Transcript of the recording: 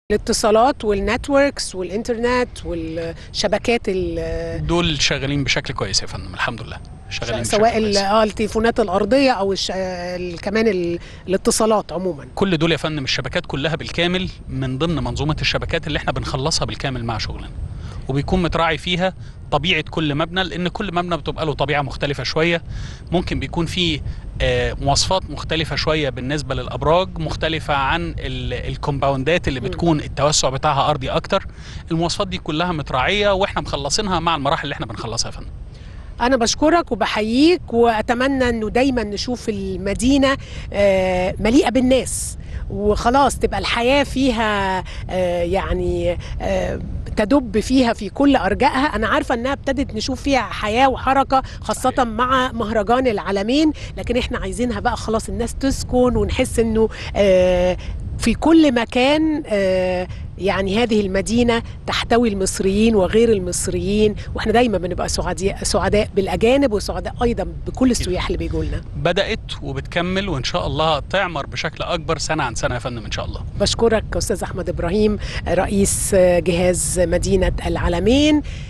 الاتصالات والنتوركس والانترنت والشبكات ال- دول شغالين بشكل كويس يا فندم الحمد لله شغالين بشكل سواء ال- كويس. اه التليفونات الارضيه او الش... ال- كمان ال... الاتصالات عموما كل دول يا فندم الشبكات كلها بالكامل من ضمن منظومه الشبكات اللي احنا بنخلصها بالكامل مع شغلنا وبيكون متراعي فيها طبيعه كل مبنى لان كل مبنى بتبقى له طبيعه مختلفه شويه ممكن بيكون فيه آه، مواصفات مختلفه شويه بالنسبه للابراج مختلفه عن ال- الكومباوندات اللي مم. بتكون التوسع بتاعها ارضي اكتر المواصفات دي كلها متراعيه واحنا مخلصينها مع المراحل اللي احنا بنخلصها يا فندم انا بشكرك وبحييك واتمنى انه دايما نشوف المدينه آه، مليئه بالناس وخلاص تبقى الحياه فيها آه، يعني آه، تدب فيها في كل ارجائها انا عارفه انها ابتدت نشوف فيها حياه وحركه خاصه صحيح. مع مهرجان العالمين لكن احنا عايزينها بقى خلاص الناس تسكن ونحس انه آه، في كل مكان آه، يعني هذه المدينة تحتوي المصريين وغير المصريين واحنا دايما بنبقى سعداء سعداء بالأجانب وسعداء أيضا بكل السياح اللي بيجوا لنا بدات وبتكمل وان شاء الله تعمر بشكل اكبر سنه عن سنه يا فندم ان شاء الله بشكرك أستاذ أحمد إبراهيم رئيس جهاز مدينة العالمين